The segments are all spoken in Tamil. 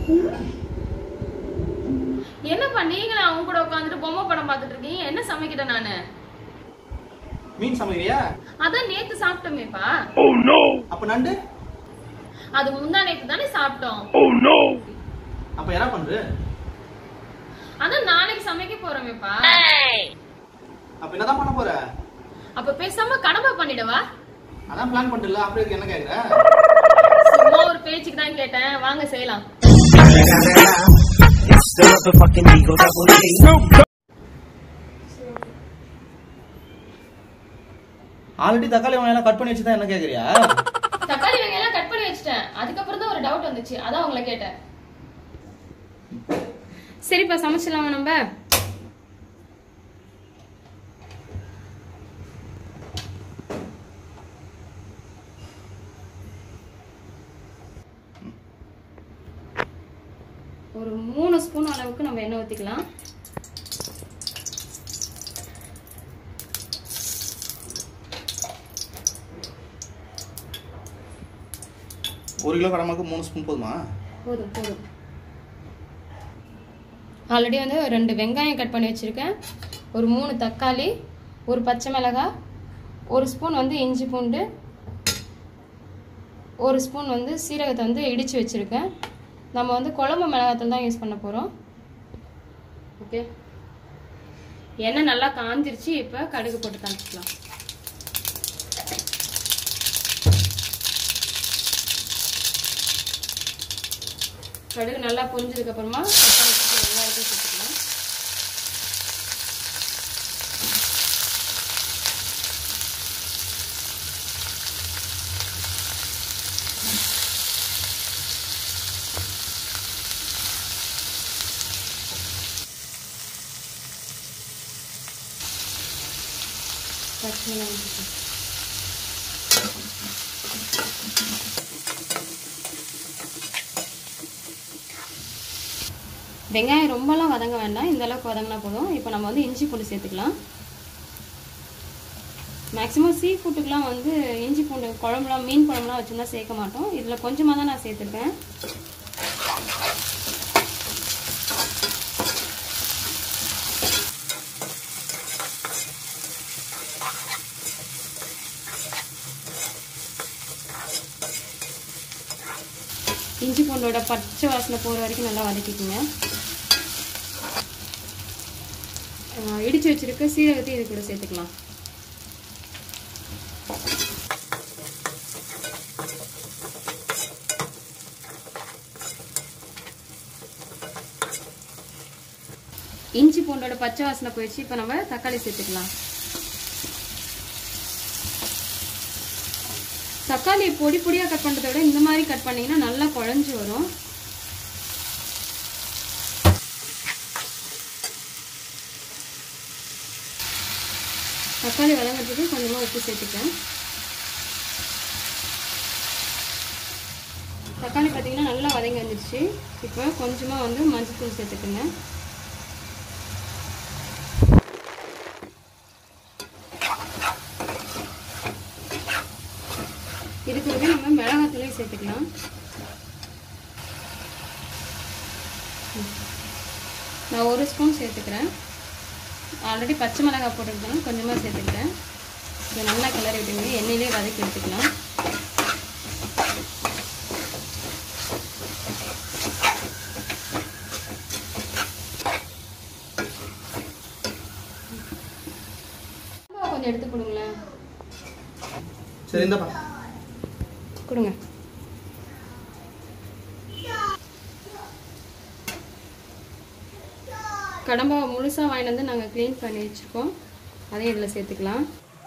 என்னப்பா நீங்களும் அவங்க கூட உட்காந்துட்டு பொம்மை படம் பார்த்துட்டு இருக்கீங்க என்ன சமைக்கிட்டேன் நானு மீன் சமைக்கிறியா அதான் நேத்து சாப்பிட்டோமேப்பா அப்ப நண்டு அது முந்தா நேத்து தானே சாப்பிட்டோம் அப்ப என்ன பண்ற அதான் நாளைக்கு சமைக்க போறோமேப்பா அப்ப என்னதான் பண்ண போற அப்ப பேசாம கடமை பண்ணிடவா அதான் பிளான் பண்ணிட்டல அப்புறம் இதுக்கு என்ன கேக்குற சும்மா ஒரு பேச்சுக்கு தான் கேட்டேன் வாங்க செய்யலாம் It's the motherfucking Eagle Double G. Already தக்காளி வெங்காயம் கட் பண்ணி வச்சுதான் என்ன கேக்குறியா தக்காளி வெங்காயம் எல்லாம் கட் பண்ணி வச்சிட்டேன் அதுக்கப்புறம் தான் ஒரு டவுட் வந்துச்சு அதான் உங்களை கேட்டேன் சரிப்பா சமைச்சிடலாமா நம்ம ஒரு மூணு ஸ்பூன் அளவுக்கு நம்ம எண்ணெய் ஊற்றிக்கலாம் ஒரு கிலோ கடமைக்கு மூணு ஸ்பூன் போதுமா போதும் போதும் ஆல்ரெடி வந்து ஒரு ரெண்டு வெங்காயம் கட் பண்ணி வச்சுருக்கேன் ஒரு மூணு தக்காளி ஒரு பச்சை மிளகாய் ஒரு ஸ்பூன் வந்து இஞ்சி பூண்டு ஒரு ஸ்பூன் வந்து சீரகத்தை வந்து இடித்து வச்சுருக்கேன் நம்ம வந்து குழம்பு மிளகாத்தூள் தான் யூஸ் பண்ண போகிறோம் ஓகே எண்ணெய் நல்லா காஞ்சிருச்சு இப்போ கடுகு போட்டு தாளிச்சிக்கலாம் கடுகு நல்லா பொரிஞ்சதுக்கு அப்புறமா தக்காளி போட்டு வெங்காயத்தை சேர்த்துக்கலாம் பச்சை மிளகாய் சேர்த்துக்கலாம். வெங்காயம் ரொம்பலாம் வதங்க வேண்டாம் இந்த அளவுக்கு வதங்கினா போதும் இப்போ நம்ம வந்து இஞ்சி பூண்டு சேர்த்துக்கலாம் மேக்ஸிமம் சீ ஃபுட்டுக்கெலாம் வந்து இஞ்சி பூண்டு குழம்புலாம் மீன் குழம்புலாம் வச்சுருந்தா சேர்க்க மாட்டோம் இதில் கொஞ்சமாக தான் நான் சேர்த்துருக்கேன் இஞ்சி பூண்டோட பச்சை வாசனை போகிற வரைக்கும் நல்லா வதக்கிக்கோங்க ஆஹ் இடிச்சு வச்சிருக்க சீரகத்தையும் இது கூட சேர்த்துக்கலாம் இஞ்சி பூண்டோட பச்சை வாசனை போயிடுச்சு இப்போ நம்ம தக்காளி சேர்த்துக்கலாம் தக்காளி பொடி பொடியாக கட் பண்ணுறத விட இந்த மாதிரி கட் பண்ணீங்கன்னா நல்லா குழஞ்சு வரும் தக்காளி வதங்கிறதுக்கு கொஞ்சமாக உப்பு சேர்த்துக்கேன் தக்காளி பார்த்தீங்கன்னா நல்லா வதங்கி வந்துருச்சு இப்போ கொஞ்சமாக வந்து மஞ்சள்தூள் சேர்த்துக்குங்க இது கூடவே நம்ம மிளகாத்தூளையும் சேர்த்துக்கலாம் நான் ஒரு ஸ்பூன் சேர்த்துக்கிறேன் ஆல்ரெடி பச்சை மிளகாய் போட்டுருக்கேன் கொஞ்சமாக சேர்த்துக்கிறேன் இதை நல்லா கிளறி விட்டுங்க எண்ணெயிலே வதக்கி எடுத்துக்கலாம் கொஞ்சம் எடுத்து கொடுங்களேன் சரி இந்தப்பா கொடுங்க கடம்பா முழுசாக வாங்கிட்டு வந்து நாங்கள் க்ளீன் பண்ணி வச்சுருக்கோம் அதையும் இதில் சேர்த்துக்கலாம்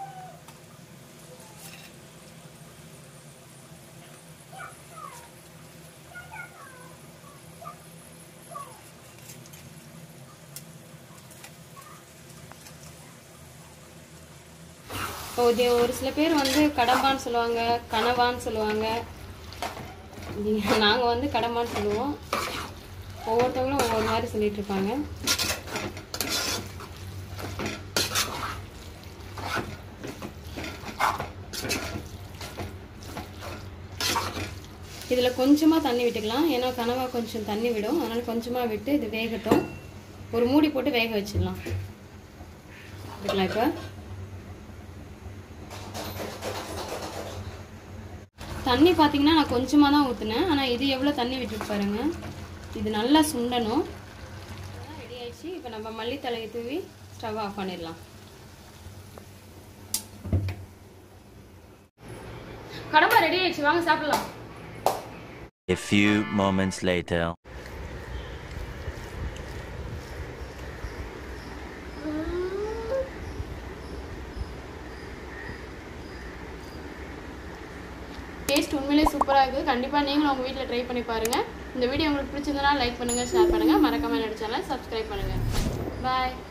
ஒரு ஒரு சில பேர் வந்து கடம்பான்னு சொல்லுவாங்க கனவான்னு சொல்லுவாங்க நாங்கள் வந்து கடம்பான்னு சொல்லுவோம் ஒவ்வொருத்தவங்களும் ஒவ்வொரு மாதிரி சொல்லிட்டு இருப்பாங்க இதில் கொஞ்சமாக தண்ணி விட்டுக்கலாம் ஏன்னா கனவா கொஞ்சம் தண்ணி விடும் அதனால் கொஞ்சமாக விட்டு இது வேகட்டும் ஒரு மூடி போட்டு வேக வச்சிடலாம் விட்டுக்கலாம் இப்போ தண்ணி பார்த்தீங்கன்னா நான் கொஞ்சமாக தான் ஊற்றினேன் ஆனால் இது எவ்வளோ தண்ணி விட்டுட்டு பாருங்க இது நல்லா சுண்டணும் ரெடி ஆயிடுச்சு இப்போ நம்ம மல்லித்தலையை தூவி ஸ்டவ் ஆஃப் பண்ணிடலாம் கடமை ரெடி ஆயிடுச்சு வாங்க சாப்பிடலாம் A few moments later. Taste உண்மையிலேயே சூப்பராக இருக்குது கண்டிப்பாக நீங்களும் உங்கள் வீட்டில் ட்ரை பண்ணி பாருங்கள் இந்த வீடியோ உங்களுக்கு பிடிச்சிருந்தனா லைக் பண்ணுங்கள் ஷேர் பண்ணுங்கள் மறக்காமல் என்னோட சேனலை சப்ஸ்கிரைப் பண்ணுங்கள் பாய்